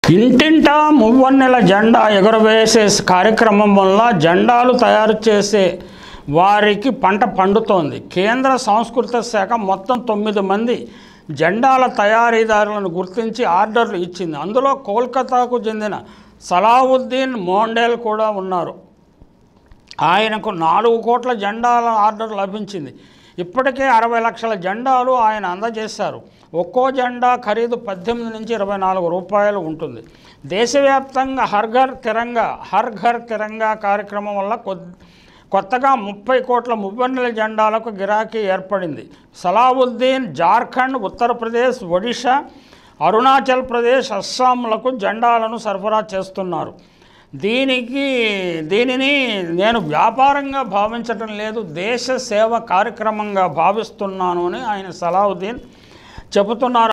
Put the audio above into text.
ఇంటింటా మువ్వన్నెల జెండా ఎగురవేసే కార్యక్రమం వల్ల జెండాలు తయారు చేసే వారికి పంట పండుతోంది కేంద్ర సాంస్కృతిక శాఖ మొత్తం తొమ్మిది మంది జెండాల తయారీదారులను గుర్తించి ఆర్డర్లు ఇచ్చింది అందులో కోల్కతాకు చెందిన సలావుద్దీన్ మోండేల్ కూడా ఉన్నారు ఆయనకు నాలుగు కోట్ల జెండాల ఆర్డర్ లభించింది ఇప్పటికే అరవై లక్షల జెండాలు ఆయన అందజేశారు ఒక్కో జెండా ఖరీదు పద్దెనిమిది నుంచి ఇరవై నాలుగు రూపాయలు ఉంటుంది దేశవ్యాప్తంగా హర్ ఘర్ తిరంగా హర్ ఘర్ తిరంగా కార్యక్రమం వల్ల కొద్ కొత్తగా ముప్పై కోట్ల మువ్వన్నెల జెండాలకు గిరాకీ ఏర్పడింది సలావుద్దీన్ జార్ఖండ్ ఉత్తరప్రదేశ్ ఒడిషా అరుణాచల్ ప్రదేశ్ అస్సాంలకు జెండాలను సరఫరా చేస్తున్నారు దీనికి దీనిని నేను వ్యాపారంగా భావించటం లేదు దేశ సేవ కార్యక్రమంగా భావిస్తున్నాను అని ఆయన సలావుద్దీన్ చెబుతున్నారు